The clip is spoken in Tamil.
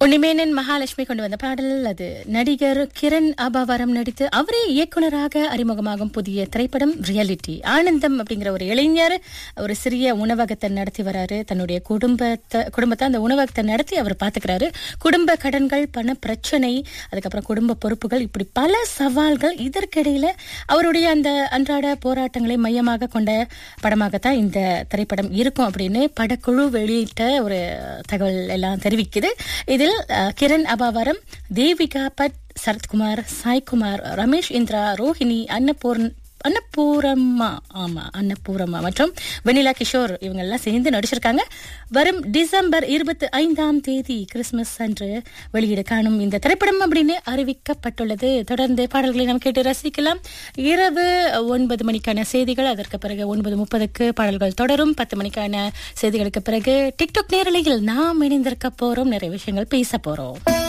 உன்னிமேனன் மகாலட்சுமி கொண்டு வந்த பாடல் அது நடிகர் கிரண் அபாவரம் நடித்து அவரே இயக்குனராக அறிமுகமாகும் புதிய திரைப்படம் ரியாலிட்டி ஆனந்தம் அப்படிங்கிற ஒரு இளைஞர் ஒரு சிறிய உணவகத்தை நடத்தி வராரு தன்னுடைய குடும்பத்தை குடும்பத்தை அந்த உணவகத்தை நடத்தி அவர் பாத்துக்கிறாரு குடும்ப கடன்கள் பண பிரச்சனை அதுக்கப்புறம் குடும்ப பொறுப்புகள் இப்படி பல சவால்கள் இதற்கிடையில அவருடைய அந்த அன்றாட போராட்டங்களை மையமாக கொண்ட படமாகத்தான் இந்த திரைப்படம் இருக்கும் அப்படின்னு படக்குழு வெளியிட்ட ஒரு தகவல் எல்லாம் தெரிவிக்குது இதில் அஹ், கிரண் அபாவரம் தேவிகா பட் சரத்குமார் சாய்குமார் ரமேஷ் இந்திரா ரோஹிணி அன்னபூர்ண் அன்னபூரம்மா ஆமா அன்னபூரம்மா மற்றும் வெனிலா கிஷோர் இவங்க எல்லாம் சேர்ந்து நடிச்சிருக்காங்க வரும் டிசம்பர் இருபத்தி ஐந்தாம் தேதி கிறிஸ்துமஸ் அன்று வெளியிட காணும் இந்த திரைப்படம் அப்படின்னு அறிவிக்கப்பட்டுள்ளது தொடர்ந்து பாடல்களை நாம் கேட்டு ரசிக்கலாம் இரவு ஒன்பது மணிக்கான செய்திகள் அதற்கு பிறகு ஒன்பது முப்பதுக்கு பாடல்கள் தொடரும் பத்து மணிக்கான செய்திகளுக்கு பிறகு டிக்டாக் நேரலையில் நாம் இணைந்திருக்க போறோம் நிறைய விஷயங்கள் பேச போறோம்